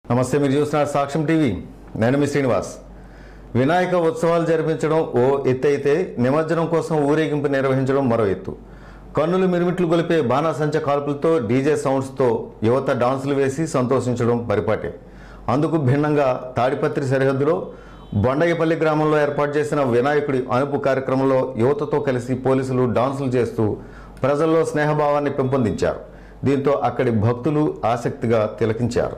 నమస్తే మీరు చూస్తున్నారు సాక్ష్యం టీవీ నేను మీ శ్రీనివాస్ వినాయక ఉత్సవాలు జరిపించడం ఓ ఎత్తు అయితే నిమజ్జనం కోసం ఊరేగింపు నిర్వహించడం మరో ఎత్తు కన్నులు మిరుమిట్లు గొలిపే బాణాసంచ కాల్పులతో డీజే సౌండ్స్తో యువత డాన్సులు వేసి సంతోషించడం పరిపాటే అందుకు భిన్నంగా తాడిపత్రి సరిహద్దులో బొండయ్యపల్లి గ్రామంలో ఏర్పాటు చేసిన వినాయకుడి అనుపు కార్యక్రమంలో యువతతో కలిసి పోలీసులు డాన్సులు చేస్తూ ప్రజల్లో స్నేహభావాన్ని పెంపొందించారు దీంతో అక్కడి భక్తులు ఆసక్తిగా తిలకించారు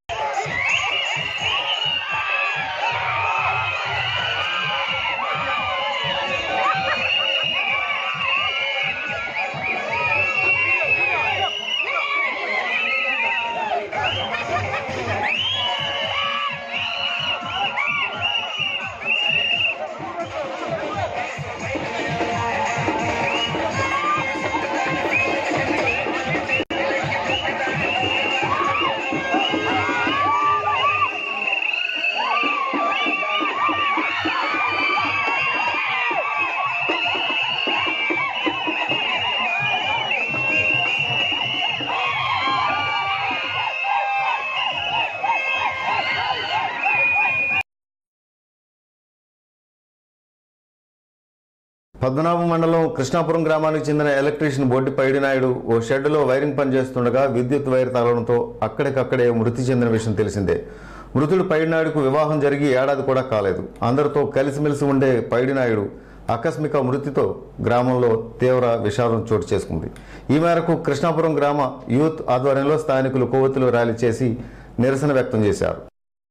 పద్మనాభం మండలం కృష్ణాపురం గ్రామానికి చెందిన ఎలక్ట్రీషియన్ బొడ్డి పైడినాయుడు ఓ షెడ్డులో వైరింగ్ పని చేస్తుండగా విద్యుత్ వైర్ తగలడంతో అక్కడికక్కడే మృతి చెందిన విషయం తెలిసిందే మృతుడు పైడినాయుడుకు వివాహం జరిగి ఏడాది కూడా కాలేదు అందరితో కలిసిమెలిసి ఉండే పైడినాయుడు ఆకస్మిక మృతితో గ్రామంలో తీవ్ర విషాదం చోటు చేసుకుంది ఈ మేరకు కృష్ణాపురం గ్రామ యూత్ ఆధ్వర్యంలో స్థానికులు కొవ్వొత్తులు ర్యాలీ చేసి నిరసన వ్యక్తం చేశారు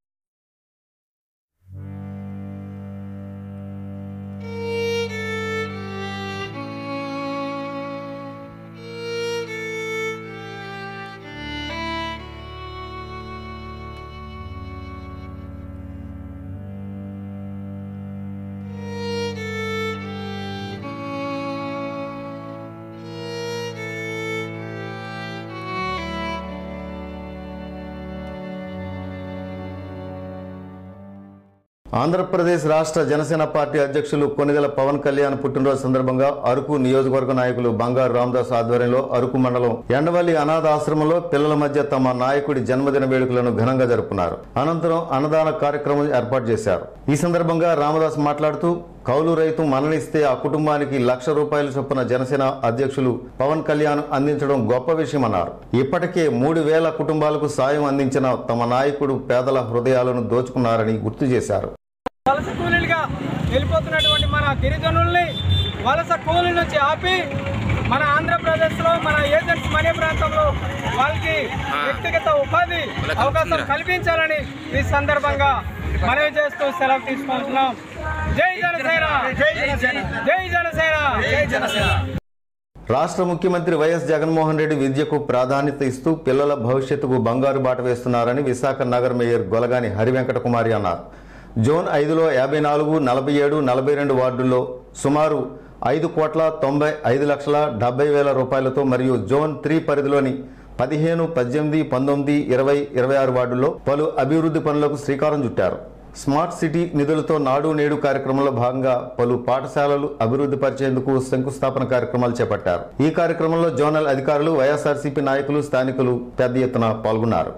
ఆంధ్రప్రదేశ్ రాష్ట్ర జనసేన పార్టీ అధ్యక్షులు కొనిదెల పవన్ కళ్యాణ్ పుట్టినరోజు సందర్భంగా అరకు నియోజకవర్గ నాయకులు బంగారు రామదాస్ ఆధ్వర్యంలో అరకు మండలం ఎండవల్లి అనాథ ఆశ్రమంలో పిల్లల మధ్య తమ నాయకుడి జన్మదిన వేడుకలను ఘనంగా జరుపుకున్నారు అనంతరం అన్నదాన కార్యక్రమం ఏర్పాటు చేశారు ఈ సందర్భంగా రామదాస్ మాట్లాడుతూ కౌలు రైతు మరణిస్తే ఆ కుటుంబానికి లక్ష రూపాయల చొప్పున జనసేన అధ్యక్షులు పవన్ కళ్యాణ్ అందించడం గొప్ప విషయమన్నారు ఇప్పటికే మూడు వేల కుటుంబాలకు సాయం అందించిన తమ నాయకుడు పేదల హృదయాలను దోచుకున్నారని గుర్తు చేశారు వలస కూలీలుగా వెళ్ళిపోతున్నటువంటి మన గిరిజనుల్ని వలస కూలీల నుంచి ఆపి మన ఆంధ్రప్రదేశ్లో మన ఏజెంట్స్ మనే ప్రాంతంలో వాళ్ళకి వ్యక్తిగత ఉపాధి అవకాశం కల్పించాలని ఈ సందర్భంగా మనవి చేస్తూ సెలవు తీసుకుంటున్నాం జై జనసేన జై జనసేన జై జనసేన జై జనసేన రాష్ట్ర ముఖ్యమంత్రి వైఎస్ జగన్మోహన్ రెడ్డి విద్యకు ప్రాధాన్యత ఇస్తూ పిల్లల భవిష్యత్తుకు బంగారు బాట వేస్తున్నారని విశాఖ నగర మేయర్ గొలగాని హరివెంకట కుమారి అన్నారు జోన్ ఐదులో యాభై నాలుగు నలభై ఏడు నలభై రెండు వార్డుల్లో సుమారు ఐదు కోట్ల తొంభై ఐదు లక్షల డెబ్బై వేల రూపాయలతో మరియు జోన్ త్రీ పరిధిలోని పదిహేను పద్దెనిమిది పంతొమ్మిది ఇరవై ఇరవై ఆరు వార్డుల్లో పలు అభివృద్ధి పనులకు శ్రీకారం చుట్టారు స్మార్ట్ సిటీ నిధులతో నాడు నేడు కార్యక్రమంలో భాగంగా పలు పాఠశాలలు అభివృద్ధి పరిచేందుకు శంకుస్థాపన కార్యక్రమాలు చేపట్టారు ఈ కార్యక్రమంలో జోనల్ అధికారులు వైఎస్ఆర్సీపీ నాయకులు స్థానికులు పెద్ద ఎత్తున పాల్గొన్నారు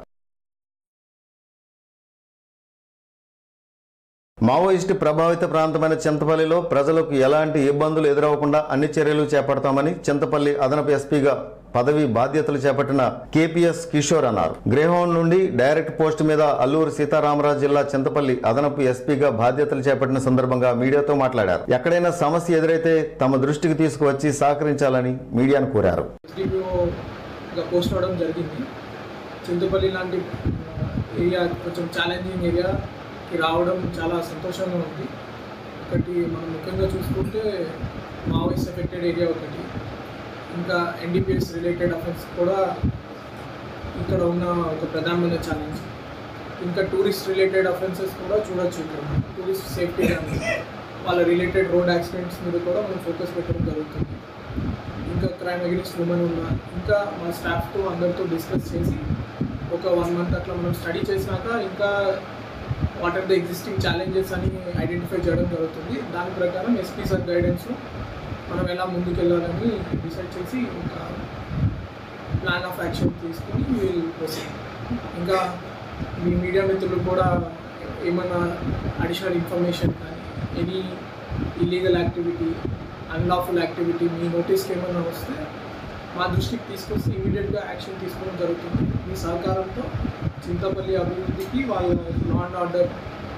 మావోయిస్టు ప్రభావిత ప్రాంతమైన చింతపల్లిలో ప్రజలకు ఎలాంటి ఇబ్బందులు ఎదురవకుండా అన్ని చర్యలు చేపడతామని చింతపల్లి అదనపు ఎస్పీగా పదవి బాధ్యతలు చేపట్టిన కేపీఎస్ కిషోర్ అన్నారు గ్రేహౌండ్ నుండి డైరెక్ట్ పోస్ట్ మీద అల్లూరు సీతారామరాజు జిల్లా చింతపల్లి అదనపు ఎస్పీగా బాధ్యతలు చేపట్టిన సందర్భంగా మీడియాతో మాట్లాడారు ఎక్కడైనా సమస్య ఎదురైతే తమ దృష్టికి తీసుకువచ్చి సహకరించాలని మీడియాను కోరారు ఎస్డిపిఓగా పోస్ట్ అవ్వడం జరిగింది చింతపల్లి లాంటి ఏరియా కొంచెం ఛాలెంజింగ్ ఏరియాకి రావడం చాలా సంతోషంగా ఉంది ఒకటి మనం ముఖ్యంగా చూసుకుంటే మావోయిస్ట్ ఎఫెక్టెడ్ ఏరియా ఒకటి ఇంకా ఎన్డీపీఎస్ రిలేటెడ్ అఫెన్స్ కూడా ఇక్కడ ఉన్న ఒక ప్రధానమైన ఛాలెంజ్ ఇంకా టూరిస్ట్ రిలేటెడ్ అఫెన్సెస్ కూడా చూడొచ్చు ఇక్కడ టూరిస్ట్ సేఫ్టీ కానీ వాళ్ళ రిలేటెడ్ రోడ్ యాక్సిడెంట్స్ మీద కూడా మనం ఫోకస్ పెట్టడం జరుగుతుంది ఇంకా క్రైమ్ అగెనిస్ట్ ఉమెన్ ఉన్న ఇంకా మా స్టాఫ్తో అందరితో డిస్కస్ చేసి ఒక వన్ మంత్ అట్లా మనం స్టడీ చేసినాక ఇంకా what are the existing challenges అని ఐడెంటిఫై చేయడం జరుగుతుంది దాని ప్రకారం ఎస్పీ సార్ గైడెన్స్ మనం ఎలా ముందుకెళ్ళాలని డిసైడ్ చేసి ఇంకా ప్లాన్ ఆఫ్ యాక్షన్ తీసుకుని వీల్ ప్రొసీడ్ ఇంకా మీ మీడియా మిత్రులు కూడా ఏమైనా అడిషనల్ ఇన్ఫర్మేషన్ కానీ any illegal activity unlawful activity మీ నోటీస్కి ఏమైనా వస్తే మా దృష్టికి తీసుకొస్తే ఇమీడియట్గా యాక్షన్ తీసుకోవడం జరుగుతుంది మీ సహకారంతో చింతపల్లి అభివృద్ధికి వాళ్ళ లా అండ్ ఆర్డర్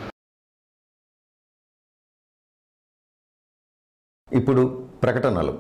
ఇప్పుడు ప్రకటనలు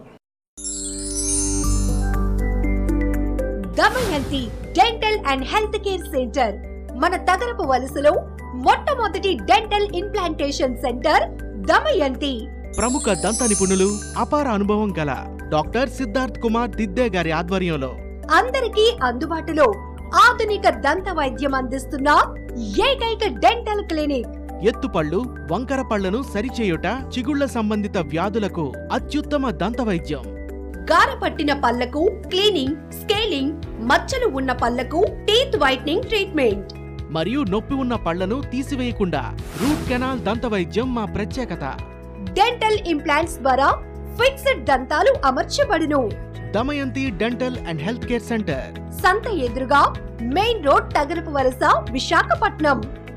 Damayanti dental and health care centre మన తగరపు వలసలో మొట్టమొదటి డెంటల్ ఇంప్లాంటేషన్ సెంటర్ దమయంతి ప్రముఖ దంత నిపుణులు అపార అనుభవం గల డాక్టర్ సిద్ధార్థ్ కుమార్ దిద్దే గారి ఆధ్వర్యంలో అందరికీ అందుబాటులో ఆధునిక దంత వైద్యం అందిస్తున్న ఏకైక డెంటల్ క్లినిక్ ఎత్తుపళ్ళు వంకర పళ్లను సరిచేయుట చిగుళ్ల సంబంధిత వ్యాధులకు అత్యుత్తమ దంత వైద్యం గారపట్టిన పళ్లకు క్లీనింగ్ స్కేలింగ్ మచ్చలు ఉన్న పళ్లకు టీత్ వైట్నింగ్ ట్రీట్మెంట్ మరియు నొప్పి ఉన్న పళ్లను తీసివేయకుండా రూట్ కెనాల్ దంత వైద్యం మా ప్రత్యేకత డెంటల్ ఇంప్లాంట్స్ ద్వారా ఫిక్స్డ్ దంతాలు అమర్చబడును Damayanti dental and health care centre సంత ఎదురుగా మెయిన్ రోడ్ తగరపు వలస విశాఖపట్నం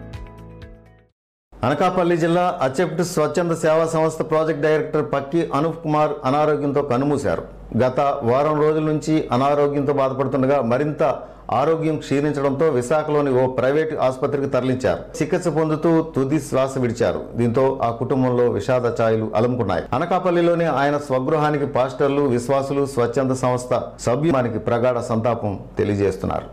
అనకాపల్లి జిల్లా అచెప్ట్ స్వచ్ఛంద సేవా సంస్థ ప్రాజెక్ట్ డైరెక్టర్ పక్కి అనూప్ కుమార్ అనారోగ్యంతో కన్నుమూశారు గత వారం రోజుల నుంచి అనారోగ్యంతో బాధపడుతుండగా మరింత ఆరోగ్యం క్షీణించడంతో విశాఖలోని ఓ ప్రైవేటు ఆసుపత్రికి తరలించారు చికిత్స పొందుతూ తుది శ్వాస విడిచారు దీంతో ఆ కుటుంబంలో విషాద ఛాయలు అలుముకున్నాయి అనకాపల్లిలోని ఆయన స్వగృహానికి పాస్టర్లు విశ్వాసులు స్వచ్ఛంద సంస్థ సభ్యుమానికి ప్రగాఢ సంతాపం తెలియజేస్తున్నారు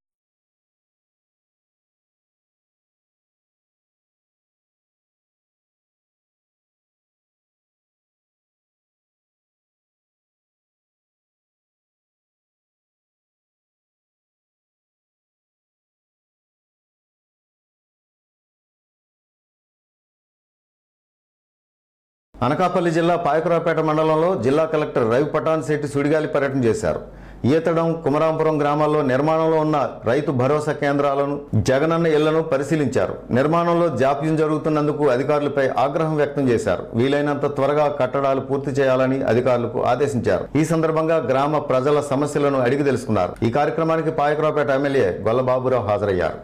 అనకాపల్లి జిల్లా పాయకురాపేట మండలంలో జిల్లా కలెక్టర్ రవి పటాన్ శెట్టి సుడిగాలి పర్యటన చేశారు ఈతడం కుమరాంపురం గ్రామాల్లో నిర్మాణంలో ఉన్న రైతు భరోసా కేంద్రాలను జగనన్న ఇళ్లను పరిశీలించారు నిర్మాణంలో జాప్యం జరుగుతున్నందుకు అధికారులపై ఆగ్రహం వ్యక్తం చేశారు వీలైనంత త్వరగా కట్టడాలు పూర్తి చేయాలని అధికారులకు ఆదేశించారు ఈ సందర్భంగా గ్రామ ప్రజల సమస్యలను అడిగి తెలుసుకున్నారు ఈ కార్యక్రమానికి పాయకురాపేట ఎమ్మెల్యే గొల్లబాబురావు హాజరయ్యారు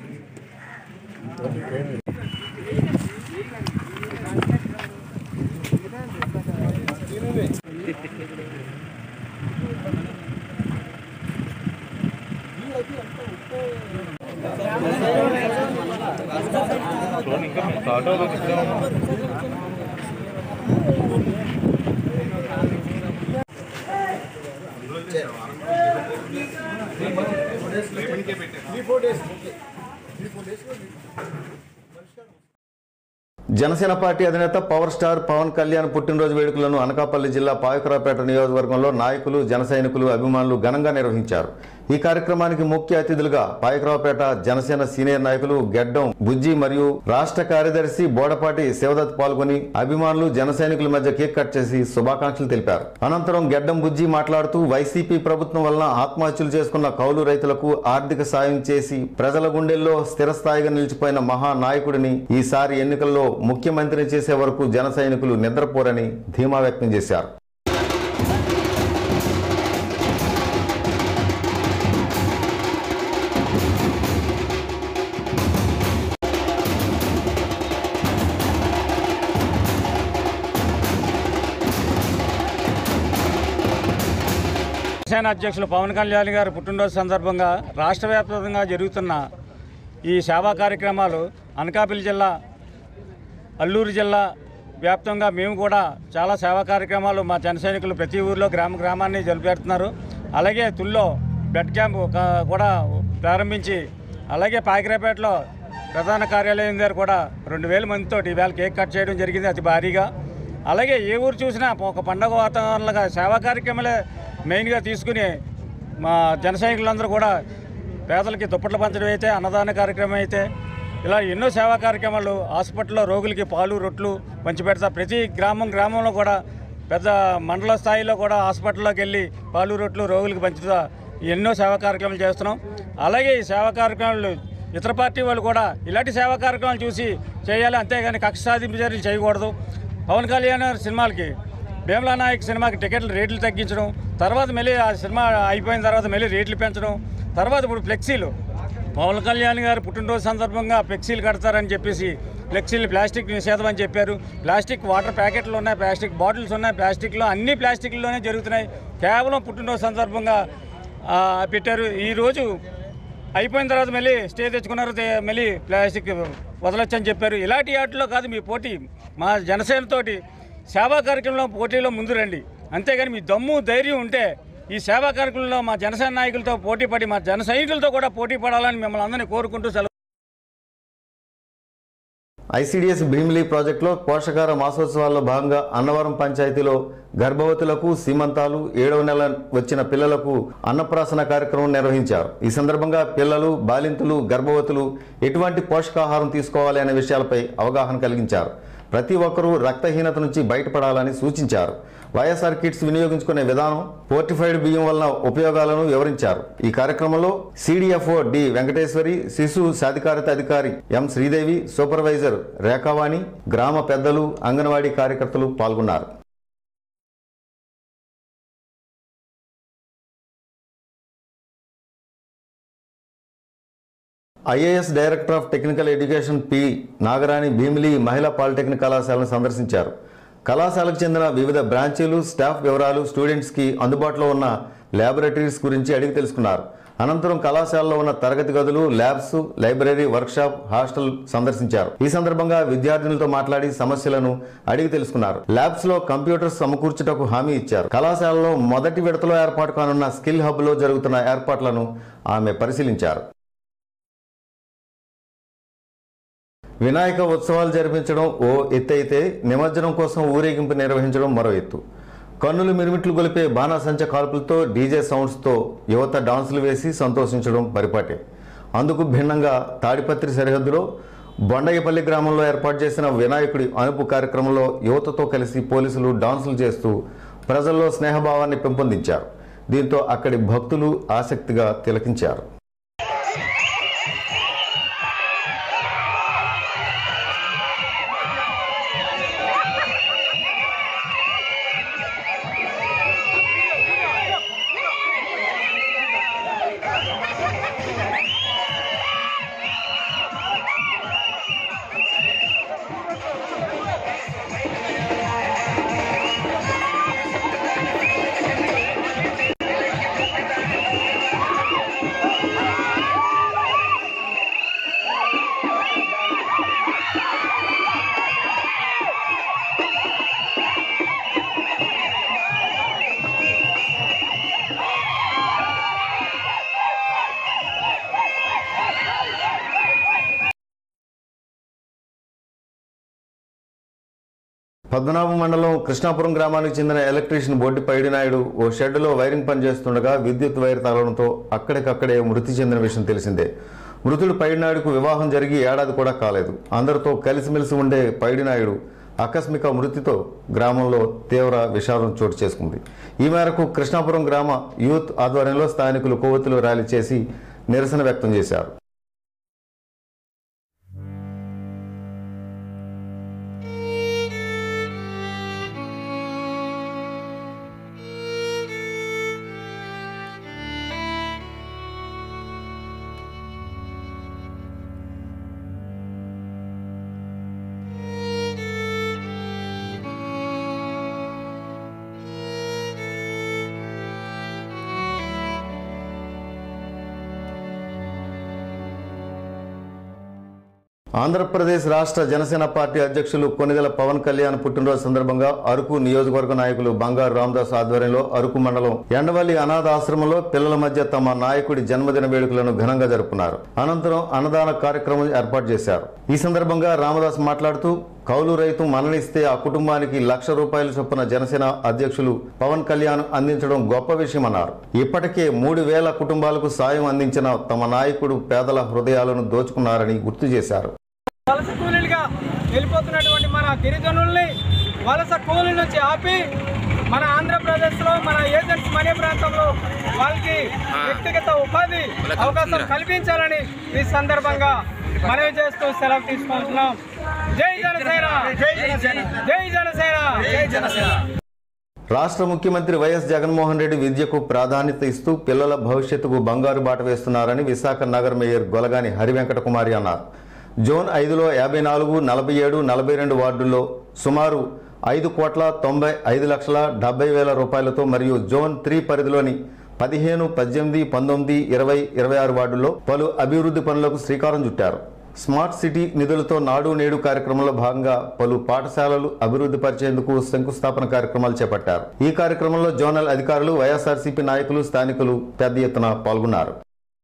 జనసేన పార్టీ అధినేత పవర్ స్టార్ పవన్ కళ్యాణ్ పుట్టినరోజు వేడుకలను అనకాపల్లి జిల్లా పాయకురాపేట నియోజకవర్గంలో నాయకులు జన సైనికులు అభిమానులు ఘనంగా నిర్వహించారు ఈ కార్యక్రమానికి ముఖ్య అతిథులుగా పాయకురావుపేట జనసేన సీనియర్ నాయకులు గెడ్డం బుజ్జి మరియు రాష్ట్ర కార్యదర్శి బోడపాటి శివదత్ పాల్గొని అభిమానులు జన సైనికుల మధ్య కేక్ కట్ చేసి శుభాకాంక్షలు తెలిపారు అనంతరం గెడ్డం బుజ్జి మాట్లాడుతూ వైసీపీ ప్రభుత్వం వలన ఆత్మహత్యలు చేసుకున్న కౌలు రైతులకు ఆర్థిక సాయం చేసి ప్రజల గుండెల్లో స్థిరస్థాయిగా నిలిచిపోయిన మహానాయకుడిని ఈసారి ఎన్నికల్లో ముఖ్యమంత్రిని చేసే వరకు జన సైనికులు నిద్రపోరని ధీమా వ్యక్తం చేశారు జనసేన అధ్యక్షులు పవన్ కళ్యాణ్ గారి పుట్టినరోజు సందర్భంగా రాష్ట్ర వ్యాప్తంగా జరుగుతున్న ఈ సేవా కార్యక్రమాలు అనకాపల్లి జిల్లా అల్లూరు జిల్లా వ్యాప్తంగా మేము కూడా చాలా సేవా కార్యక్రమాలు మా జన సైనికులు ప్రతి ఊరిలో గ్రామ గ్రామాన్ని జరుపుతున్నారు అలాగే తుల్లో బెడ్ క్యాంప్ ఒక- కూడా ప్రారంభించి అలాగే పాకిరేపేటలో ప్రధాన కార్యాలయం దగ్గర కూడా రెండు వేల మందితో ఈవేళ కేక్ కట్ చేయడం జరిగింది అతి భారీగా అలాగే ఏ ఊరు చూసినా ఒక పండగ వాతావరణంగా సేవా కార్యక్రమాలే మెయిన్గా తీసుకుని మా జన సైనికులందరూ కూడా పేదలకి దుప్పట్లు పంచడం అయితే అన్నదాన కార్యక్రమం అయితే ఇలా ఎన్నో సేవా కార్యక్రమాలు హాస్పిటల్లో రోగులకి పాలు రొట్లు పంచిపెడతా ప్రతి గ్రామం గ్రామంలో కూడా పెద్ద మండల స్థాయిలో కూడా హాస్పిటల్లోకి వెళ్ళి పాలు రొట్లు రోగులకు పంచుతా ఎన్నో సేవా కార్యక్రమాలు చేస్తున్నాం అలాగే ఈ సేవా కార్యక్రమాలు ఇతర పార్టీ వాళ్ళు కూడా ఇలాంటి సేవా కార్యక్రమాలు చూసి చేయాలి అంతేగాని కక్ష సాధింపు చర్యలు చేయకూడదు పవన్ కళ్యాణ్ గారి సినిమాలకి భీమలా నాయక్ సినిమాకి టికెట్లు రేట్లు తగ్గించడం తర్వాత మళ్ళీ ఆ సినిమా అయిపోయిన తర్వాత మళ్ళీ రేట్లు పెంచడం తర్వాత ఇప్పుడు ఫ్లెక్సీలు పవన్ కళ్యాణ్ గారు పుట్టినరోజు సందర్భంగా ఫ్లెక్సీలు కడతారని చెప్పేసి ఫ్లెక్సీలు ప్లాస్టిక్ నిషేధం అని చెప్పారు ప్లాస్టిక్ వాటర్ ప్యాకెట్లు ఉన్నాయి ప్లాస్టిక్ బాటిల్స్ ఉన్నాయి ప్లాస్టిక్లో అన్ని ప్లాస్టిక్లోనే జరుగుతున్నాయి కేవలం పుట్టినరోజు సందర్భంగా ఆ, పెట్టారు ఈరోజు అయిపోయిన తర్వాత మళ్ళీ స్టే తెచ్చుకున్నారు తే- మళ్ళీ ప్లాస్టిక్ వదలొచ్చని చెప్పారు ఇలాంటి వాటిలో కాదు మీ పోటీ మా జనసేనతోటి సేవా కార్యక్రమంలో పోటీలో ముందు రండి అంతేగాని మీ దమ్ము ధైర్యం ఉంటే ఈ సేవా కార్యక్రమంలో మా జనసేన నాయకులతో పోటీ పడి మా జన సైనికులతో కూడా పోటీ పడాలని మిమ్మల్ని అందరినీ కోరుకుంటూ సెలవు ఐసీడీఎస్ భీమిలీ ప్రాజెక్టులో పోషకాహార మాసోత్సవాల్లో భాగంగా అన్నవరం పంచాయతీలో గర్భవతులకు సీమంతాలు ఏడవ నెల వచ్చిన పిల్లలకు అన్నప్రాసన కార్యక్రమం నిర్వహించారు ఈ సందర్భంగా పిల్లలు బాలింతులు గర్భవతులు ఎటువంటి పోషకాహారం తీసుకోవాలి అనే విషయాలపై అవగాహన కలిగించారు ప్రతి ఒక్కరూ రక్తహీనత నుంచి బయటపడాలని సూచించారు వైఎస్ఆర్ కిట్స్ వినియోగించుకునే విధానం పోర్టిఫైడ్ బియ్యం వలన ఉపయోగాలను వివరించారు ఈ కార్యక్రమంలో సిడిఎఫ్ఓ డి వెంకటేశ్వరి శిశు సాధికారత అధికారి ఎం శ్రీదేవి సూపర్వైజర్ రేఖావాణి గ్రామ పెద్దలు అంగన్వాడీ కార్యకర్తలు పాల్గొన్నారు IAS director of technical education P Nagarani Bheemili మహిళా పాలిటెక్నిక్ కళాశాలను సందర్శించారు కళాశాలకు చెందిన వివిధ బ్రాంచీలు స్టాఫ్ వివరాలు స్టూడెంట్స్కి అందుబాటులో ఉన్న ల్యాబొరేటరీస్ గురించి అడిగి తెలుసుకున్నారు అనంతరం కళాశాలలో ఉన్న తరగతి గదులు ల్యాబ్స్ లైబ్రరీ వర్క్షాప్ హాస్టల్ సందర్శించారు ఈ సందర్భంగా విద్యార్థినులతో మాట్లాడి సమస్యలను అడిగి తెలుసుకున్నారు ల్యాబ్స్ లో కంప్యూటర్స్ సమకూర్చుటకు హామీ ఇచ్చారు కళాశాలలో మొదటి విడతలో ఏర్పాటు కానున్న స్కిల్ హబ్ లో జరుగుతున్న ఏర్పాట్లను ఆమె పరిశీలించారు వినాయక ఉత్సవాలు జరిపించడం ఓ ఎత్తు అయితే నిమజ్జనం కోసం ఊరేగింపు నిర్వహించడం మరో ఎత్తు కన్నులు మిరుమిట్లు గొలిపే బాణాసంచ కాల్పులతో డీజే సౌండ్స్తో యువత డాన్సులు వేసి సంతోషించడం పరిపాటే అందుకు భిన్నంగా తాడిపత్రి సరిహద్దులో బొండయ్యపల్లి గ్రామంలో ఏర్పాటు చేసిన వినాయకుడి అనుపు కార్యక్రమంలో యువతతో కలిసి పోలీసులు డాన్సులు చేస్తూ ప్రజల్లో స్నేహభావాన్ని పెంపొందించారు దీంతో అక్కడి భక్తులు ఆసక్తిగా తిలకించారు పద్మనాభం మండలం కృష్ణాపురం గ్రామానికి చెందిన ఎలక్ట్రీషియన్ బోడ్డి పైడినాయుడు ఓ షెడ్డులో వైరింగ్ పని చేస్తుండగా విద్యుత్ వైర్ తగలడంతో అక్కడికక్కడే మృతి చెందిన విషయం తెలిసిందే మృతుడు పైడినాయుడుకు వివాహం జరిగి ఏడాది కూడా కాలేదు అందరితో కలిసిమెలిసి ఉండే పైడినాయుడు ఆకస్మిక మృతితో గ్రామంలో తీవ్ర విషాదం చోటు చేసుకుంది ఈ మేరకు కృష్ణాపురం గ్రామ యూత్ ఆధ్వర్యంలో స్థానికులు కొవ్వొత్తులు ర్యాలీ చేసి నిరసన వ్యక్తం చేశారు ఆంధ్రప్రదేశ్ రాష్ట్ర జనసేన పార్టీ అధ్యక్షులు కొనిదెల పవన్ కళ్యాణ్ పుట్టినరోజు సందర్భంగా అరకు నియోజకవర్గ నాయకులు బంగారు రామదాస్ ఆధ్వర్యంలో అరకు మండలం ఎండవల్లి అనాథ ఆశ్రమంలో పిల్లల మధ్య తమ నాయకుడి జన్మదిన వేడుకలను ఘనంగా జరుపుకున్నారు అనంతరం అన్నదాన కార్యక్రమం ఏర్పాటు చేశారు ఈ సందర్భంగా రామదాస్ మాట్లాడుతూ కౌలు రైతు మరణిస్తే ఆ కుటుంబానికి లక్ష రూపాయల చొప్పున జనసేన అధ్యక్షులు పవన్ కళ్యాణ్ అందించడం గొప్ప విషయమన్నారు ఇప్పటికే మూడు వేల కుటుంబాలకు సాయం అందించిన తమ నాయకుడు పేదల హృదయాలను దోచుకున్నారని గుర్తు చేశారు వలస కూలీలుగా వెళ్ళిపోతున్నటువంటి మన గిరిజనుల్ని వలస కూలీల నుంచి ఆపి మన ఆంధ్రప్రదేశ్లో మన ఏజెంట్స్ మనే ప్రాంతంలో వాళ్ళకి వ్యక్తిగత ఉపాధి అవకాశం కల్పించాలని ఈ సందర్భంగా మనవి చేస్తూ సెలవు తీసుకుంటున్నాం జై జనసేన జై జనసేన జై జనసేన జై జనసేన రాష్ట్ర ముఖ్యమంత్రి వైఎస్ జగన్మోహన్ రెడ్డి విద్యకు ప్రాధాన్యత ఇస్తూ పిల్లల భవిష్యత్తుకు బంగారు బాట వేస్తున్నారని విశాఖ నగర్ మేయర్ గొలగాని హరివెంకట కుమారి అన్నారు జోన్ ఐదులో యాభై నాలుగు నలభై ఏడు నలభై రెండు వార్డుల్లో సుమారు ఐదు కోట్ల తొంభై ఐదు లక్షల డెబ్బై వేల రూపాయలతో మరియు జోన్ త్రీ పరిధిలోని పదిహేను పద్దెనిమిది పంతొమ్మిది ఇరవై ఇరవై ఆరు వార్డుల్లో పలు అభివృద్ధి పనులకు శ్రీకారం చుట్టారు స్మార్ట్ సిటీ నిధులతో నాడు నేడు కార్యక్రమంలో భాగంగా పలు పాఠశాలలు అభివృద్ధి పరిచేందుకు శంకుస్థాపన కార్యక్రమాలు చేపట్టారు ఈ కార్యక్రమంలో జోనల్ అధికారులు వైఎస్ఆర్సీపీ నాయకులు స్థానికులు పెద్ద ఎత్తున పాల్గొన్నారు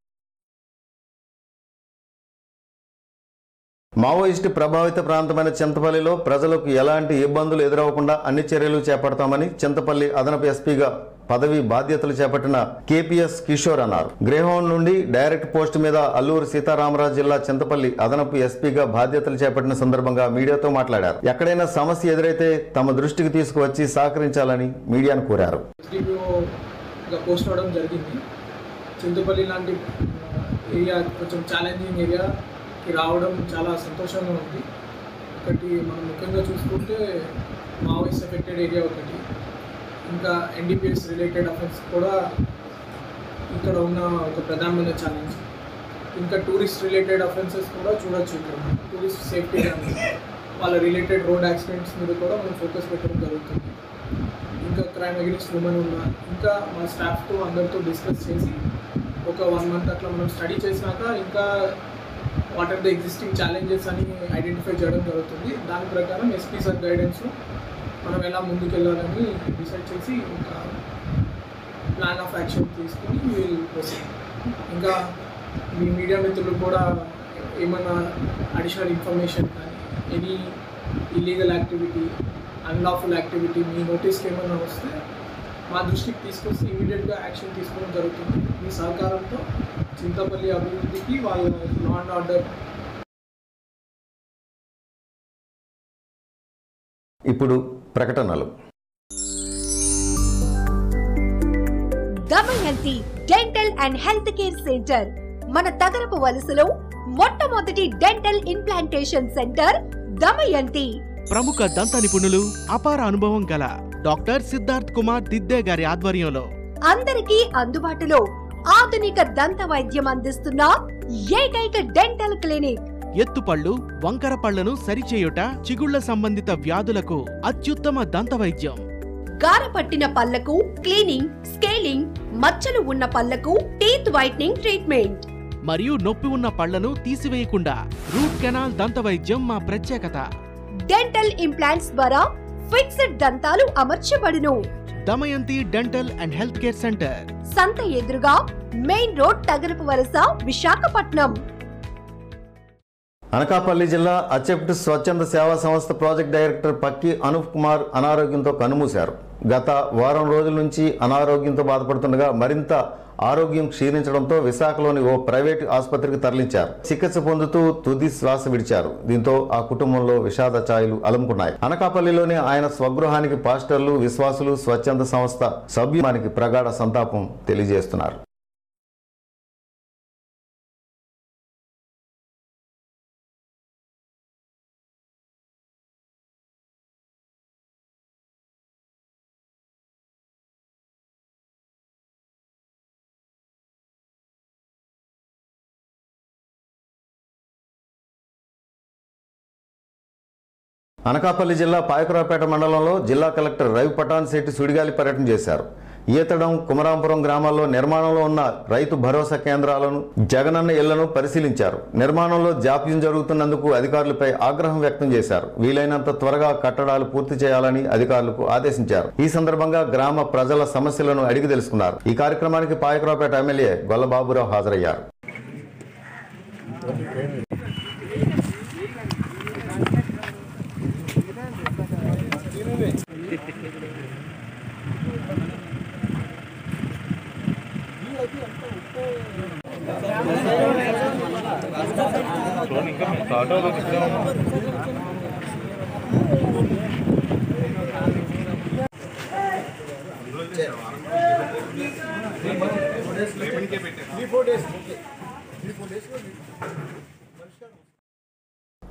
మావోయిస్టు ప్రభావిత ప్రాంతమైన చింతపల్లిలో ప్రజలకు ఎలాంటి ఇబ్బందులు ఎదురవకుండా అన్ని చర్యలు చేపడతామని చింతపల్లి అదనపు ఎస్పీగా పదవి బాధ్యతలు చేపట్టిన కేపీఎస్ కిషోర్ అన్నారు గ్రేహౌండ్ నుండి డైరెక్ట్ పోస్ట్ మీద అల్లూరు సీతారామరాజు జిల్లా చింతపల్లి అదనపు ఎస్పీగా బాధ్యతలు చేపట్టిన సందర్భంగా మీడియాతో మాట్లాడారు ఎక్కడైనా సమస్య ఎదురైతే తమ దృష్టికి తీసుకువచ్చి సహకరించాలని మీడియాను కోరారు ఎస్డిపిఓగా పోస్ట్ అవ్వడం జరిగింది చింతపల్లి లాంటి ఆ, ఏరియా కొంచెం ఛాలెంజింగ్ ఏరియాకి రావడం చాలా సంతోషంగా ఉంది ఒకటి మనం ముఖ్యంగా చూసుకుంటే మావోయిస్ట్ ఎఫెక్టెడ్ ఏరియా ఒకటి ఇంకా ఎన్డీపీఎస్ రిలేటెడ్ అఫెన్స్ కూడా ఇక్కడ ఉన్న ఒక ప్రధానమైన ఛాలెంజ్ ఇంకా టూరిస్ట్ రిలేటెడ్ అఫెన్సెస్ కూడా చూడొచ్చు ఇక్కడ టూరిస్ట్ సేఫ్టీ కానీ వాళ్ళ రిలేటెడ్ రోడ్ యాక్సిడెంట్స్ మీద కూడా మనం ఫోకస్ పెట్టడం జరుగుతుంది ఇంకా క్రైమ్ అగెనిస్ట్ ఉమెన్ ఉన్న ఇంకా మా స్టాఫ్తో అందరితో డిస్కస్ చేసి ఒక వన్ మంత్ అట్లా మనం స్టడీ చేసినాక ఇంకా what are the existing challenges అని ఐడెంటిఫై చేయడం జరుగుతుంది దాని ప్రకారం ఎస్పీ సార్ గైడెన్స్లో మనం ఎలా ముందుకెళ్ళాలని డిసైడ్ చేసి ఇంకా ప్లాన్ ఆఫ్ యాక్షన్ తీసుకుని విల్ ప్రొసీడ్ ఇంకా మీ మీడియా మిత్రులు కూడా ఏమైనా అడిషనల్ ఇన్ఫర్మేషన్ కానీ any illegal activity unlawful activity మీ నోటీస్కి ఏమైనా వస్తే మా దృష్టికి తీసుకొస్తే ఇమీడియట్గా యాక్షన్ తీసుకోవడం జరుగుతుంది మీ సహకారంతో చింతపల్లి అభివృద్ధికి వాళ్ళ లా అండ్ ఆర్డర్ ఇప్పుడు ప్రకటనలు Damayanti dental and health care centre మన తగరపు వలసలో మొట్టమొదటి డెంటల్ ఇంప్లాంటేషన్ సెంటర్ దమయంతి ప్రముఖ దంత నిపుణులు అపార అనుభవం గల డాక్టర్ సిద్ధార్థ్ కుమార్ దిద్దే గారి ఆధ్వర్యంలో అందరికీ అందుబాటులో ఆధునిక దంత వైద్యం అందిస్తున్న ఏకైక డెంటల్ క్లినిక్ ఎత్తుపళ్ళు వంకర పళ్లను సరిచేయుట చిగుళ్ల సంబంధిత వ్యాధులకు అత్యుత్తమ దంత వైద్యం గారపట్టిన పళ్లకు క్లీనింగ్ స్కేలింగ్ మచ్చలు ఉన్న పళ్లకు టీత్ వైట్నింగ్ ట్రీట్మెంట్ మరియు నొప్పి ఉన్న పళ్లను తీసివేయకుండా రూట్ కెనాల్ దంత వైద్యం మా ప్రత్యేకత డెంటల్ ఇంప్లాంట్స్ ద్వారా ఫిక్స్డ్ దంతాలు అమర్చబడును Damayanti dental and health care centre సంత ఎదురుగా మెయిన్ రోడ్ తగరపు వలస విశాఖపట్నం అనకాపల్లి జిల్లా అచెప్ట్ స్వచ్ఛంద సేవా సంస్థ ప్రాజెక్ట్ డైరెక్టర్ పక్కి అనూప్ కుమార్ అనారోగ్యంతో కన్నుమూశారు గత వారం రోజుల నుంచి అనారోగ్యంతో బాధపడుతుండగా మరింత ఆరోగ్యం క్షీణించడంతో విశాఖలోని ఓ ప్రైవేటు ఆసుపత్రికి తరలించారు చికిత్స పొందుతూ తుది శ్వాస విడిచారు దీంతో ఆ కుటుంబంలో విషాద ఛాయలు అలుముకున్నాయి అనకాపల్లిలోని ఆయన స్వగృహానికి పాస్టర్లు విశ్వాసులు స్వచ్ఛంద సంస్థ సభ్యుమానికి ప్రగాఢ సంతాపం తెలియజేస్తున్నారు అనకాపల్లి జిల్లా పాయకురాపేట మండలంలో జిల్లా కలెక్టర్ రవి పటాన్ శెట్టి సుడిగాలి పర్యటన చేశారు ఈతడం కుమరాంపురం గ్రామాల్లో నిర్మాణంలో ఉన్న రైతు భరోసా కేంద్రాలను జగనన్న ఇళ్లను పరిశీలించారు నిర్మాణంలో జాప్యం జరుగుతున్నందుకు అధికారులపై ఆగ్రహం వ్యక్తం చేశారు వీలైనంత త్వరగా కట్టడాలు పూర్తి చేయాలని అధికారులకు ఆదేశించారు ఈ సందర్భంగా గ్రామ ప్రజల సమస్యలను అడిగి తెలుసుకున్నారు ఈ కార్యక్రమానికి పాయకురాపేట ఎమ్మెల్యే గొల్లబాబురావు హాజరయ్యారు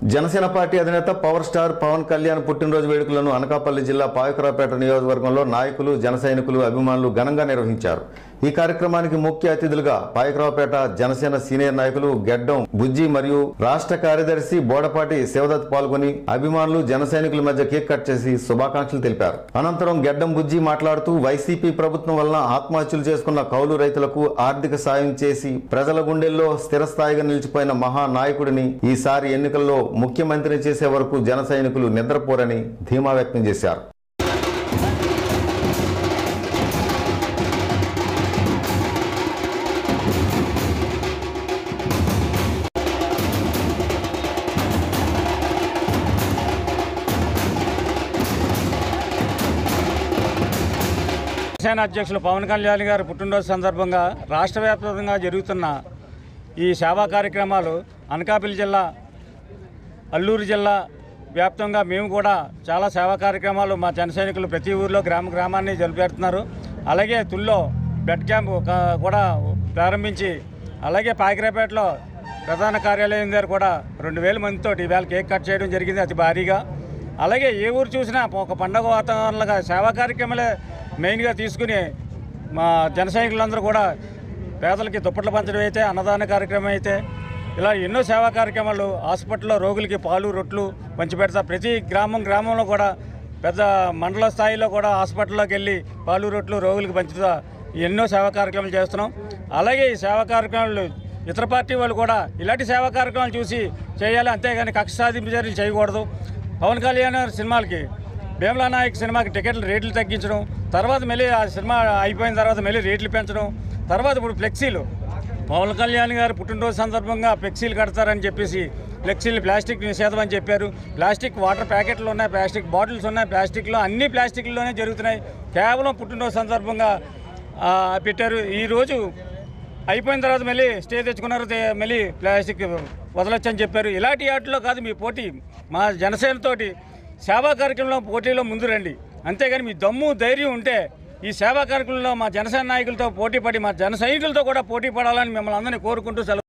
జనసేన పార్టీ అధినేత పవర్ స్టార్ పవన్ కళ్యాణ్ పుట్టినరోజు వేడుకలను అనకాపల్లి జిల్లా పాయకరావుపేట నియోజకవర్గంలో నాయకులు జన సైనికులు అభిమానులు ఘనంగా నిర్వహించారు ఈ కార్యక్రమానికి ముఖ్య అతిథులుగా పాయకరావుపేట జనసేన సీనియర్ నాయకులు గెడ్డం బుజ్జి మరియు రాష్ట్ర కార్యదర్శి బోడపాటి శివదత్ పాల్గొని అభిమానులు జన సైనికుల మధ్య కేక్ కట్ చేసి శుభాకాంక్షలు తెలిపారు అనంతరం గెడ్డం బుజ్జి మాట్లాడుతూ వైసీపీ ప్రభుత్వం వలన ఆత్మహత్యలు చేసుకున్న కౌలు రైతులకు ఆర్థిక సాయం చేసి ప్రజల గుండెల్లో స్థిరస్థాయిగా నిలిచిపోయిన మహానాయకుడిని ఈసారి ఎన్నికల్లో ముఖ్యమంత్రిని చేసే వరకు జన సైనికులు నిద్రపోరని ధీమా వ్యక్తం చేశారు జనసేన అధ్యక్షులు పవన్ కళ్యాణ్ గారి పుట్టినరోజు సందర్భంగా రాష్ట్ర వ్యాప్తంగా జరుగుతున్న ఈ సేవా కార్యక్రమాలు అనకాపల్లి జిల్లా అల్లూరు జిల్లా వ్యాప్తంగా మేము కూడా చాలా సేవా కార్యక్రమాలు మా జన సైనికులు ప్రతి ఊరిలో గ్రామ గ్రామాన్ని జరిపెడుతున్నారు అలాగే తుల్లో బెడ్ క్యాంప్ ఒక- కూడా ప్రారంభించి అలాగే పాకిరేపేటలో ప్రధాన కార్యాలయం దగ్గర కూడా రెండు వేల మందితో ఈవేళ కేక్ కట్ చేయడం జరిగింది అతి భారీగా అలాగే ఏ ఊరు చూసినా ఒక పండగ వాతావరణంగా సేవా కార్యక్రమాలే మెయిన్గా తీసుకుని మా జన సైనికులందరూ కూడా పేదలకి దుప్పట్లు పంచడం అయితే అన్నదాన కార్యక్రమం అయితే ఇలా ఎన్నో సేవా కార్యక్రమాలు హాస్పిటల్లో రోగులకి పాలు రొట్లు పంచిపెడతా ప్రతి గ్రామం గ్రామంలో కూడా పెద్ద మండల స్థాయిలో కూడా హాస్పిటల్లోకి వెళ్ళి పాలు రొట్లు రోగులకు పంచుతా ఎన్నో సేవా కార్యక్రమాలు చేస్తున్నాం అలాగే ఈ సేవా కార్యక్రమాలు ఇతర పార్టీ వాళ్ళు కూడా ఇలాంటి సేవా కార్యక్రమాలు చూసి చేయాలి అంతేగాని కక్ష సాధింపు చర్యలు చేయకూడదు పవన్ కళ్యాణ్ గారి సినిమాలకి భీమలా నాయక్ సినిమాకి టికెట్లు రేట్లు తగ్గించడం తర్వాత మళ్ళీ ఆ సినిమా అయిపోయిన తర్వాత మళ్ళీ రేట్లు పెంచడం తర్వాత ఇప్పుడు ఫ్లెక్సీలు పవన్ కళ్యాణ్ గారు పుట్టినరోజు సందర్భంగా ఫ్లెక్సీలు కడతారని చెప్పేసి ఫ్లెక్సీలు ప్లాస్టిక్ నిషేధం అని చెప్పారు ప్లాస్టిక్ వాటర్ ప్యాకెట్లు ఉన్నాయి ప్లాస్టిక్ బాటిల్స్ ఉన్నాయి ప్లాస్టిక్లో అన్ని ప్లాస్టిక్లోనే జరుగుతున్నాయి కేవలం పుట్టినరోజు సందర్భంగా ఆ, పెట్టారు ఈరోజు అయిపోయిన తర్వాత మళ్ళీ స్టే తెచ్చుకున్నారు తే- మళ్ళీ ప్లాస్టిక్ వదలొచ్చని చెప్పారు ఇలాంటి వాటిలో కాదు మీ పోటీ మా జనసేనతోటి సేవా కార్యక్రమంలో పోటీలో ముందు రండి అంతేగాని మీ దమ్ము ధైర్యం ఉంటే ఈ సేవా కార్యక్రమంలో మా జనసేన నాయకులతో పోటీ పడి మా జన సైనికులతో కూడా పోటీ పడాలని మిమ్మల్ని అందరినీ కోరుకుంటూ సెలవు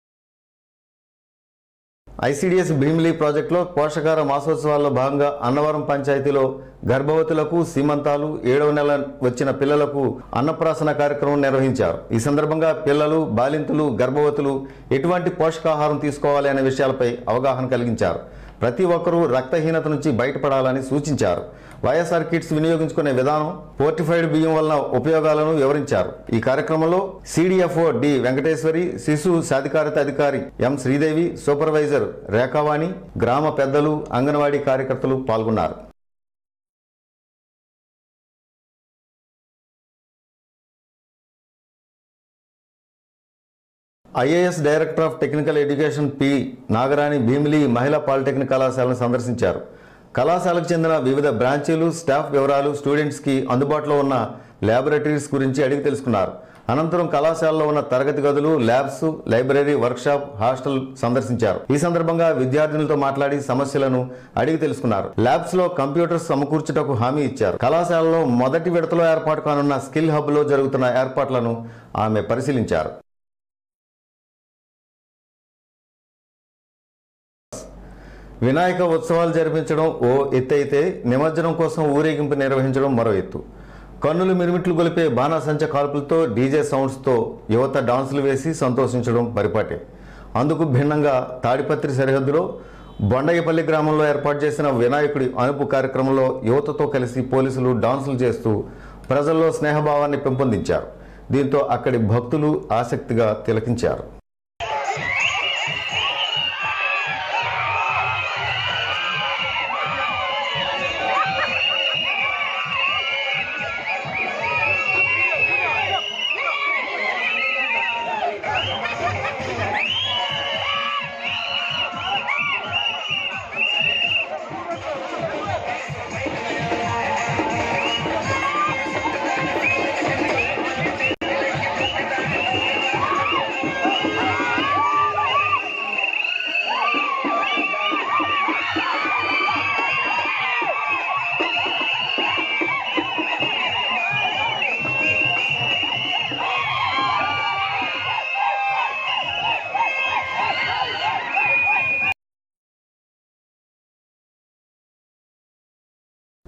ఐసీడీఎస్ భీమిలీ ప్రాజెక్టులో పోషకార మాసోత్సవాల్లో భాగంగా అన్నవరం పంచాయతీలో గర్భవతులకు సీమంతాలు ఏడవ నెల వచ్చిన పిల్లలకు అన్నప్రాసన కార్యక్రమం నిర్వహించారు ఈ సందర్భంగా పిల్లలు బాలింతలు గర్భవతులు ఎటువంటి పోషకాహారం తీసుకోవాలి అనే విషయాలపై అవగాహన కలిగించారు ప్రతి ఒక్కరూ రక్తహీనత నుంచి బయటపడాలని సూచించారు వైఎస్ఆర్ కిట్స్ వినియోగించుకునే విధానం పోర్టిఫైడ్ బియ్యం వలన ఉపయోగాలను వివరించారు ఈ కార్యక్రమంలో సిడిఎఫ్ఓ డి వెంకటేశ్వరి శిశు సాధికారత అధికారి ఎం శ్రీదేవి సూపర్వైజర్ రేఖావాణి గ్రామ పెద్దలు అంగన్వాడీ కార్యకర్తలు పాల్గొన్నారు IAS director of technical education P Nagarani Bheemili మహిళా పాలిటెక్నిక్ కళాశాలను సందర్శించారు కళాశాలకు చెందిన వివిధ బ్రాంచీలు స్టాఫ్ వివరాలు స్టూడెంట్స్కి అందుబాటులో ఉన్న ల్యాబొరేటరీస్ గురించి అడిగి తెలుసుకున్నారు అనంతరం కళాశాలలో ఉన్న తరగతి గదులు ల్యాబ్స్ లైబ్రరీ వర్క్షాప్ హాస్టల్ సందర్శించారు ఈ సందర్భంగా విద్యార్థినులతో మాట్లాడి సమస్యలను అడిగి తెలుసుకున్నారు ల్యాబ్స్ లో కంప్యూటర్స్ సమకూర్చుటకు హామీ ఇచ్చారు కళాశాలలో మొదటి విడతలో ఏర్పాటు కానున్న స్కిల్ హబ్ లో జరుగుతున్న ఏర్పాట్లను ఆమె పరిశీలించారు వినాయక ఉత్సవాలు జరిపించడం ఓ ఎత్తు అయితే నిమజ్జనం కోసం ఊరేగింపు నిర్వహించడం మరో ఎత్తు కన్నులు మిరుమిట్లు గొలిపే బాణాసంచ కాల్పులతో డీజే సౌండ్స్తో యువత డాన్సులు వేసి సంతోషించడం పరిపాటే అందుకు భిన్నంగా తాడిపత్రి సరిహద్దులో బొండయ్యపల్లి గ్రామంలో ఏర్పాటు చేసిన వినాయకుడి అనుపు కార్యక్రమంలో యువతతో కలిసి పోలీసులు డాన్సులు చేస్తూ ప్రజల్లో స్నేహభావాన్ని పెంపొందించారు దీంతో అక్కడి భక్తులు ఆసక్తిగా తిలకించారు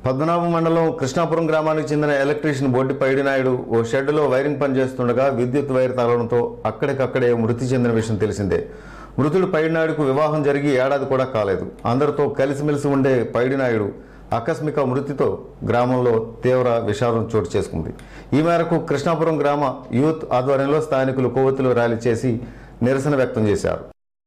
పద్మనాభం మండలం కృష్ణాపురం గ్రామానికి చెందిన ఎలక్ట్రీషియన్ బొడ్డి పైడినాయుడు ఓ షెడ్డులో వైరింగ్ పని చేస్తుండగా విద్యుత్ వైర్ తగలడంతో అక్కడికక్కడే మృతి చెందిన విషయం తెలిసిందే మృతుడు పైడినాయుడుకు వివాహం జరిగి ఏడాది కూడా కాలేదు అందరితో కలిసిమెలిసి ఉండే పైడినాయుడు ఆకస్మిక మృతితో గ్రామంలో తీవ్ర విషాదం చోటు చేసుకుంది ఈ మేరకు కృష్ణాపురం గ్రామ యూత్ ఆధ్వర్యంలో స్థానికులు కొవ్వొత్తులు ర్యాలీ చేసి నిరసన వ్యక్తం చేశారు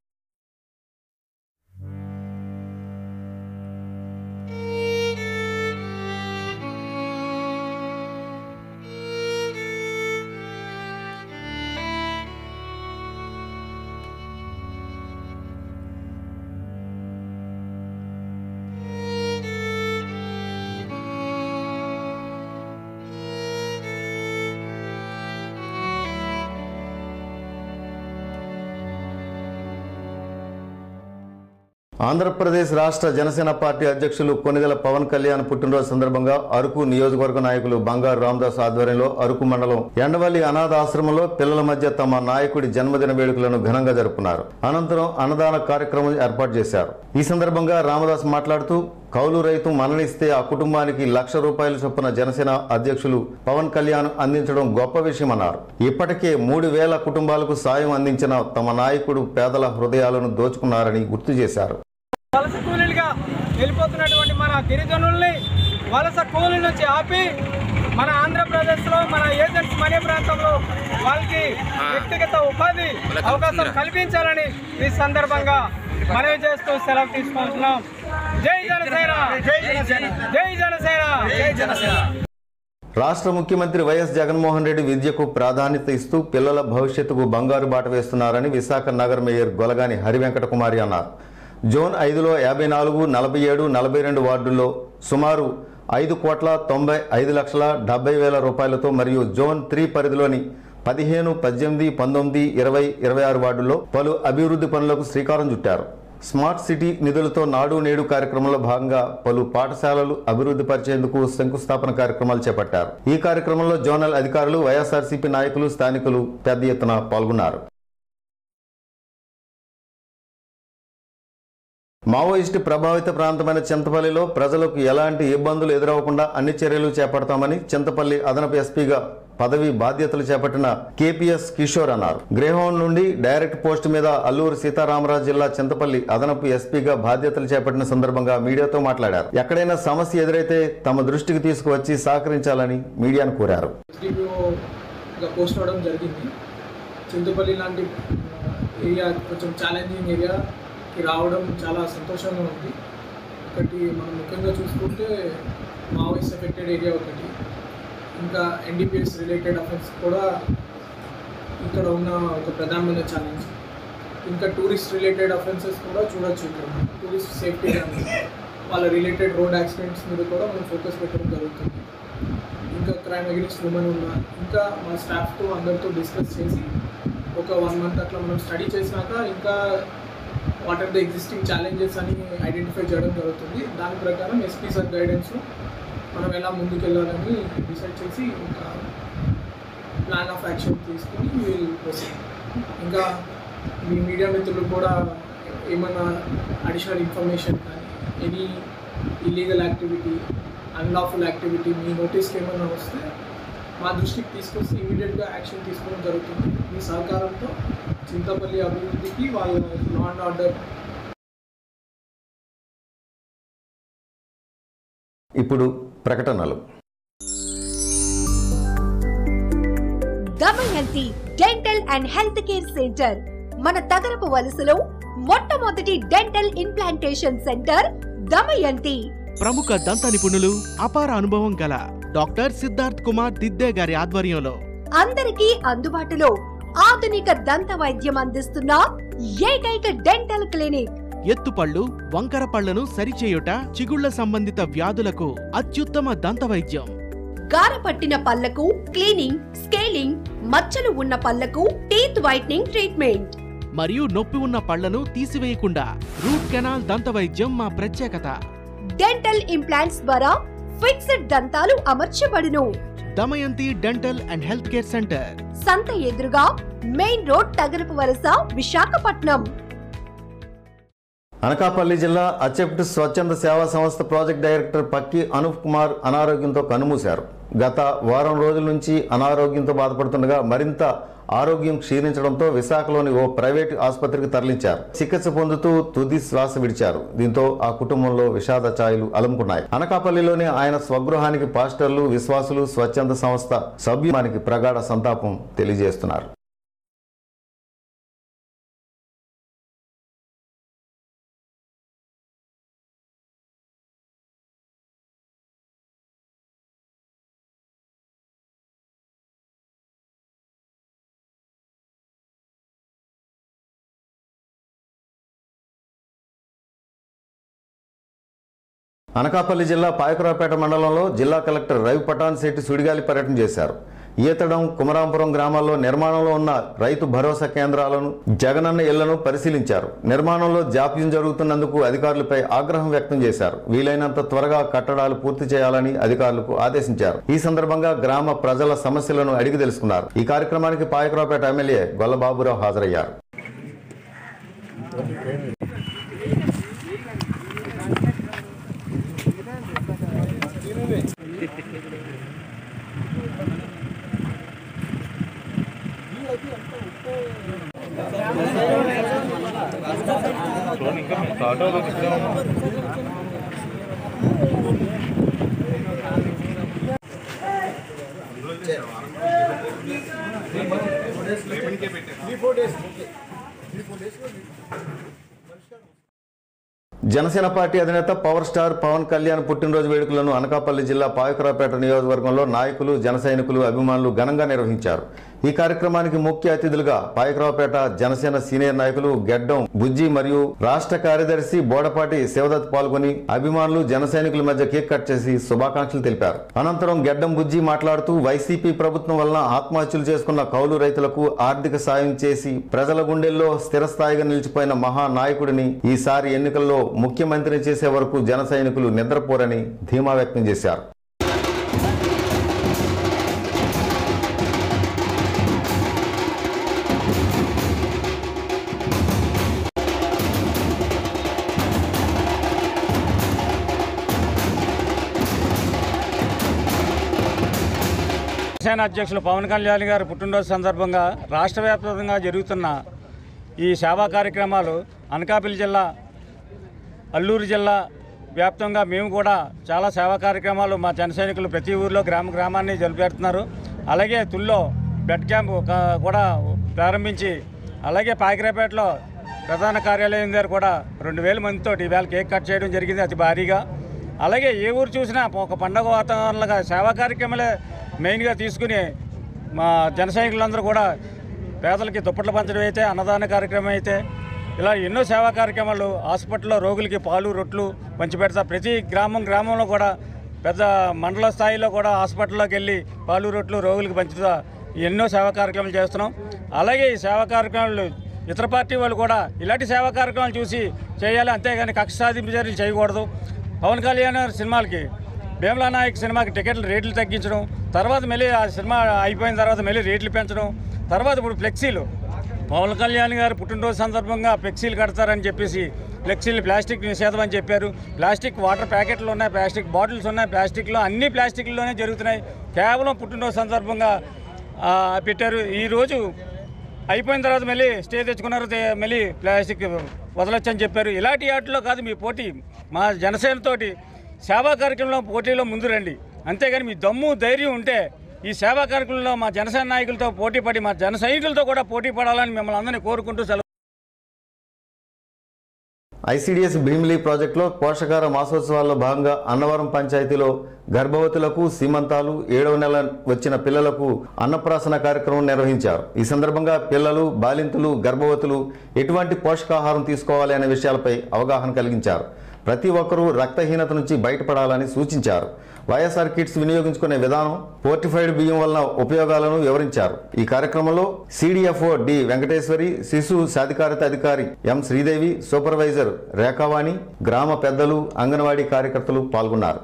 ఆంధ్రప్రదేశ్ రాష్ట్ర జనసేన పార్టీ అధ్యక్షులు కొనిదెల పవన్ కళ్యాణ్ పుట్టినరోజు సందర్భంగా అరకు నియోజకవర్గ నాయకులు బంగారు రామదాస్ ఆధ్వర్యంలో అరకు మండలం ఎండవల్లి అనాథ ఆశ్రమంలో పిల్లల మధ్య తమ నాయకుడి జన్మదిన వేడుకలను ఘనంగా జరుపుకున్నారు అనంతరం అన్నదాన కార్యక్రమం ఏర్పాటు చేశారు ఈ సందర్భంగా రామదాస్ మాట్లాడుతూ కౌలు రైతు మరణిస్తే ఆ కుటుంబానికి లక్ష రూపాయల చొప్పున జనసేన అధ్యక్షులు పవన్ కళ్యాణ్ అందించడం గొప్ప విషయమన్నారు ఇప్పటికే మూడు వేల కుటుంబాలకు సాయం అందించిన తమ నాయకుడు పేదల హృదయాలను దోచుకున్నారని గుర్తు చేశారు వలస కూలీలుగా వెళ్ళిపోతున్నటువంటి మన గిరిజనుల్ని వలస కూలీల నుంచి ఆపి మన ఆంధ్రప్రదేశ్లో మన ఏజెంట్స్ మనే ప్రాంతంలో వాళ్ళకి వ్యక్తిగత ఉపాధి అవకాశం కల్పించాలని ఈ సందర్భంగా మనవి చేస్తూ సెలవు తీసుకుంటున్నాం జై జనసేన జై జనసేన జై జనసేన జై జనసేన రాష్ట్ర ముఖ్యమంత్రి వైఎస్ జగన్మోహన్ రెడ్డి విద్యకు ప్రాధాన్యత ఇస్తూ పిల్లల భవిష్యత్తుకు బంగారు బాట వేస్తున్నారని విశాఖ నగర మేయర్ గొలగాని హరివెంకట కుమారి అన్నారు జోన్ ఐదులో యాభై నాలుగు నలభై ఏడు నలభై రెండు వార్డుల్లో సుమారు ఐదు కోట్ల తొంభై ఐదు లక్షల డెబ్బై వేల రూపాయలతో మరియు జోన్ త్రీ పరిధిలోని పదిహేను పద్దెనిమిది పంతొమ్మిది ఇరవై ఇరవై ఆరు వార్డుల్లో పలు అభివృద్ధి పనులకు శ్రీకారం చుట్టారు స్మార్ట్ సిటీ నిధులతో నాడు నేడు కార్యక్రమంలో భాగంగా పలు పాఠశాలలు అభివృద్ధి పరిచేందుకు శంకుస్థాపన కార్యక్రమాలు చేపట్టారు ఈ కార్యక్రమంలో జోనల్ అధికారులు వైఎస్ఆర్సీపీ నాయకులు స్థానికులు పెద్ద ఎత్తున పాల్గొన్నారు మావోయిస్టు ప్రభావిత ప్రాంతమైన చింతపల్లిలో ప్రజలకు ఎలాంటి ఇబ్బందులు ఎదురవకుండా అన్ని చర్యలు చేపడతామని చింతపల్లి అదనపు ఎస్పీగా పదవి బాధ్యతలు చేపట్టిన కేపీఎస్ కిషోర్ అన్నారు గ్రేహౌండ్ నుండి డైరెక్ట్ పోస్ట్ మీద అల్లూరు సీతారామరాజు జిల్లా చింతపల్లి అదనపు ఎస్పీగా బాధ్యతలు చేపట్టిన సందర్భంగా మీడియాతో మాట్లాడారు ఎక్కడైనా సమస్య ఎదురైతే తమ దృష్టికి తీసుకువచ్చి సహకరించాలని మీడియాను కోరారు హెచ్డిపిఓగా పోస్ట్ అవ్వడం జరిగింది చింతపల్లి లాంటి ఆ, ఏరియా కొంచెం ఛాలెంజింగ్ ఏరియాకి రావడం చాలా సంతోషంగా ఉంది ఒకటి మనం ముఖ్యంగా చూసుకుంటే మావోయిస్ట్ ఎఫెక్టెడ్ ఏరియా ఒకటి ఇంకా ఎన్డీపీఎస్ రిలేటెడ్ అఫెన్స్ కూడా ఇక్కడ ఉన్న ఒక ప్రధానమైన ఛాలెంజ్ ఇంకా టూరిస్ట్ రిలేటెడ్ అఫెన్సెస్ కూడా చూడొచ్చు ఇక్కడ టూరిస్ట్ సేఫ్టీ కానీ వాళ్ళ రిలేటెడ్ రోడ్ యాక్సిడెంట్స్ మీద కూడా మనం ఫోకస్ పెట్టడం జరుగుతుంది ఇంకా క్రైమ్ అగెనిస్ట్ ఉమెన్ ఉన్న ఇంకా మా స్టాఫ్తో అందరితో డిస్కస్ చేసి ఒక వన్ మంత్ అట్లా మనం స్టడీ చేసినాక ఇంకా what are the existing challenges అని ఐడెంటిఫై చేయడం జరుగుతుంది దాని ప్రకారం ఎస్పీ సార్ గైడెన్స్లో మనం ఎలా ముందుకెళ్ళాలని డిసైడ్ చేసి ఇంకా ప్లాన్ ఆఫ్ యాక్షన్ తీసుకుని విల్ ప్రొసీడ్ ఇంకా మీ మీడియా మిత్రులు కూడా ఏమైనా అడిషనల్ ఇన్ఫర్మేషన్ కానీ any illegal activity unlawful activity మీ నోటీస్కి ఏమైనా వస్తే మా దృష్టికి తీసుకొస్తే ఇమీడియట్గా యాక్షన్ తీసుకోవడం జరుగుతుంది మీ సహకారంతో చింతపల్లి అభివృద్ధికి వాళ్ళ లా అండ్ ఆర్డర్ ఇప్పుడు ప్రకటనలు Damayanti dental and health care centre మన తగరపు వలసలో మొట్టమొదటి డెంటల్ ఇంప్లాంటేషన్ సెంటర్ దమయంతి ప్రముఖ దంత నిపుణులు అపార అనుభవం గల డాక్టర్ సిద్ధార్థ్ కుమార్ దిద్దే గారి ఆధ్వర్యంలో అందరికీ అందుబాటులో ఆధునిక దంత వైద్యం అందిస్తున్న ఏకైక డెంటల్ క్లినిక్ ఎత్తుపళ్ళు వంకర పళ్లను సరిచేయుట చిగుళ్ల సంబంధిత వ్యాధులకు అత్యుత్తమ దంత వైద్యం గారపట్టిన పళ్లకు క్లీనింగ్ స్కేలింగ్ మచ్చలు ఉన్న పళ్లకు టీత్ వైట్నింగ్ ట్రీట్మెంట్ మరియు నొప్పి ఉన్న పళ్లను తీసివేయకుండా రూట్ కెనాల్ దంత వైద్యం మా ప్రత్యేకత డెంటల్ ఇంప్లాంట్స్ ద్వారా ఫిక్స్డ్ దంతాలు అమర్చబడును Damayanti dental and health care centre సంత ఎదురుగా మెయిన్ రోడ్ తగరపు వలస విశాఖపట్నం అనకాపల్లి జిల్లా అచెప్ట్ స్వచ్ఛంద సేవా సంస్థ ప్రాజెక్ట్ డైరెక్టర్ పక్కి అనూప్ కుమార్ అనారోగ్యంతో కన్నుమూశారు గత వారం రోజుల నుంచి అనారోగ్యంతో బాధపడుతుండగా మరింత ఆరోగ్యం క్షీణించడంతో విశాఖలోని ఓ ప్రైవేటు ఆసుపత్రికి తరలించారు చికిత్స పొందుతూ తుది శ్వాస విడిచారు దీంతో ఆ కుటుంబంలో విషాద ఛాయలు అలుముకున్నాయి అనకాపల్లిలోని ఆయన స్వగృహానికి పాస్టర్లు విశ్వాసులు స్వచ్ఛంద సంస్థ సభ్యుమానికి ప్రగాఢ సంతాపం తెలియజేస్తున్నారు అనకాపల్లి జిల్లా పాయకురాపేట మండలంలో జిల్లా కలెక్టర్ రవి పటాన్ శెట్టి సుడిగాలి పర్యటన చేశారు ఈతడం కుమరాంపురం గ్రామాల్లో నిర్మాణంలో ఉన్న రైతు భరోసా కేంద్రాలను జగనన్న ఇళ్లను పరిశీలించారు నిర్మాణంలో జాప్యం జరుగుతున్నందుకు అధికారులపై ఆగ్రహం వ్యక్తం చేశారు వీలైనంత త్వరగా కట్టడాలు పూర్తి చేయాలని అధికారులకు ఆదేశించారు ఈ సందర్భంగా గ్రామ ప్రజల సమస్యలను అడిగి తెలుసుకున్నారు ఈ కార్యక్రమానికి పాయకురాపేట ఎమ్మెల్యే గొల్లబాబురావు హాజరయ్యారు జనసేన పార్టీ అధినేత పవర్ స్టార్ పవన్ కళ్యాణ్ పుట్టినరోజు వేడుకలను అనకాపల్లి జిల్లా పాయకురాపేట నియోజకవర్గంలో నాయకులు జన సైనికులు అభిమానులు ఘనంగా నిర్వహించారు ఈ కార్యక్రమానికి ముఖ్య అతిథులుగా పాయకురావుపేట జనసేన సీనియర్ నాయకులు గెడ్డం బుజ్జి మరియు రాష్ట్ర కార్యదర్శి బోడపాటి శివదత్ పాల్గొని అభిమానులు జన సైనికుల మధ్య కేక్ కట్ చేసి శుభాకాంక్షలు తెలిపారు అనంతరం గెడ్డం బుజ్జి మాట్లాడుతూ వైసీపీ ప్రభుత్వం వలన ఆత్మహత్యలు చేసుకున్న కౌలు రైతులకు ఆర్థిక సాయం చేసి ప్రజల గుండెల్లో స్థిరస్థాయిగా నిలిచిపోయిన మహానాయకుడిని ఈసారి ఎన్నికల్లో ముఖ్యమంత్రిని చేసే వరకు జన సైనికులు నిద్రపోరని ధీమా వ్యక్తం చేశారు జనసేన అధ్యక్షులు పవన్ కళ్యాణ్ గారి పుట్టినరోజు సందర్భంగా రాష్ట్ర వ్యాప్తంగా జరుగుతున్న ఈ సేవా కార్యక్రమాలు అనకాపల్లి జిల్లా అల్లూరు జిల్లా వ్యాప్తంగా మేము కూడా చాలా సేవా కార్యక్రమాలు మా జన సైనికులు ప్రతి ఊరిలో గ్రామ గ్రామాన్ని జరిపెడుతున్నారు అలాగే తుల్లో బెడ్ క్యాంప్ ఒక- కూడా ప్రారంభించి అలాగే పాకిరేపేటలో ప్రధాన కార్యాలయం దగ్గర కూడా రెండు వేల మందితో ఈవేళ కేక్ కట్ చేయడం జరిగింది అతి భారీగా అలాగే ఏ ఊరు చూసినా ఒక పండగ వాతావరణంగా సేవా కార్యక్రమాలే మెయిన్గా తీసుకుని మా జన సైనికులందరూ కూడా పేదలకి దుప్పట్లు పంచడం అయితే అన్నదాన కార్యక్రమం అయితే ఇలా ఎన్నో సేవా కార్యక్రమాలు హాస్పిటల్లో రోగులకి పాలు రొట్లు పంచిపెడతా ప్రతి గ్రామం గ్రామంలో కూడా పెద్ద మండల స్థాయిలో కూడా హాస్పిటల్లోకి వెళ్ళి పాలు రొట్లు రోగులకు పంచుతా ఎన్నో సేవా కార్యక్రమాలు చేస్తున్నాం అలాగే ఈ సేవా కార్యక్రమాలు ఇతర పార్టీ వాళ్ళు కూడా ఇలాంటి సేవా కార్యక్రమాలు చూసి చేయాలి అంతేగాని కక్ష సాధింపు చర్యలు చేయకూడదు పవన్ కళ్యాణ్ గారి సినిమాలకి భీమలా నాయక్ సినిమాకి టికెట్లు రేట్లు తగ్గించడం తర్వాత మళ్ళీ ఆ సినిమా అయిపోయిన తర్వాత మళ్ళీ రేట్లు పెంచడం తర్వాత ఇప్పుడు ఫ్లెక్సీలు పవన్ కళ్యాణ్ గారు పుట్టినరోజు సందర్భంగా ఫ్లెక్సీలు కడతారని చెప్పేసి ఫ్లెక్సీలు ప్లాస్టిక్ నిషేధం అని చెప్పారు ప్లాస్టిక్ వాటర్ ప్యాకెట్లు ఉన్నాయి ప్లాస్టిక్ బాటిల్స్ ఉన్నాయి ప్లాస్టిక్లో అన్ని ప్లాస్టిక్లోనే జరుగుతున్నాయి కేవలం పుట్టినరోజు సందర్భంగా ఆ, పెట్టారు ఈరోజు అయిపోయిన తర్వాత మళ్ళీ స్టే తెచ్చుకున్నారు తే- మళ్ళీ ప్లాస్టిక్ వదలొచ్చని చెప్పారు ఇలాంటి వాటిలో కాదు మీ పోటీ మా జనసేనతోటి సేవా కార్యక్రమంలో పోటీలో ముందు రండి అంతేగాని మీ దమ్ము ధైర్యం ఉంటే ఈ సేవా కార్యక్రమంలో మా జనసేన నాయకులతో పోటీ పడి మా జన సైనికులతో కూడా పోటీ పడాలని మిమ్మల్ని అందరినీ కోరుకుంటూ సెలవు ఐసీడీఎస్ భీమిలీ ప్రాజెక్టులో పోషకార మాసోత్సవాల్లో భాగంగా అన్నవరం పంచాయతీలో గర్భవతులకు సీమంతాలు ఏడవ నెల వచ్చిన పిల్లలకు అన్నప్రాసన కార్యక్రమం నిర్వహించారు ఈ సందర్భంగా పిల్లలు బాలింతలు గర్భవతులు ఎటువంటి పోషకాహారం తీసుకోవాలి అనే విషయాలపై అవగాహన కలిగించారు ప్రతి ఒక్కరూ రక్తహీనత నుంచి బయటపడాలని సూచించారు వైఎస్ఆర్ కిట్స్ వినియోగించుకునే విధానం పోర్టిఫైడ్ బియ్యం వలన ఉపయోగాలను వివరించారు ఈ కార్యక్రమంలో సిడిఎఫ్ఓ డి వెంకటేశ్వరి శిశు సాధికారత అధికారి ఎం శ్రీదేవి సూపర్వైజర్ రేఖావాణి గ్రామ పెద్దలు అంగన్వాడీ కార్యకర్తలు పాల్గొన్నారు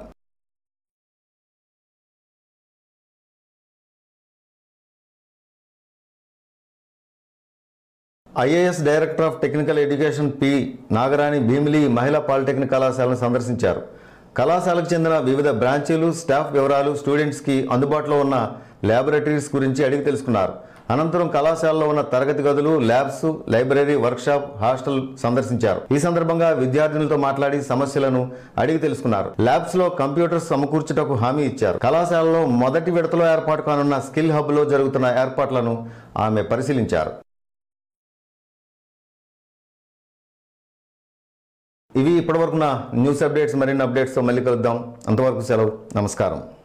IAS director of technical education P Nagarani Bheemili మహిళా పాలిటెక్నిక్ కళాశాలను సందర్శించారు కళాశాలకు చెందిన వివిధ బ్రాంచీలు స్టాఫ్ వివరాలు స్టూడెంట్స్కి అందుబాటులో ఉన్న ల్యాబొరేటరీస్ గురించి అడిగి తెలుసుకున్నారు అనంతరం కళాశాలలో ఉన్న తరగతి గదులు ల్యాబ్స్ లైబ్రరీ వర్క్షాప్ హాస్టల్ సందర్శించారు ఈ సందర్భంగా విద్యార్థినులతో మాట్లాడి సమస్యలను అడిగి తెలుసుకున్నారు ల్యాబ్స్ లో కంప్యూటర్స్ సమకూర్చుటకు హామీ ఇచ్చారు కళాశాలలో మొదటి విడతలో ఏర్పాటు కానున్న స్కిల్ హబ్ లో జరుగుతున్న ఏర్పాట్లను ఆమె పరిశీలించారు ఇవి ఇప్పటివరకున్న న్యూస్ అప్డేట్స్ మరిన్ని అప్డేట్స్తో మళ్ళీ కలుద్దాం అంతవరకు సెలవు నమస్కారం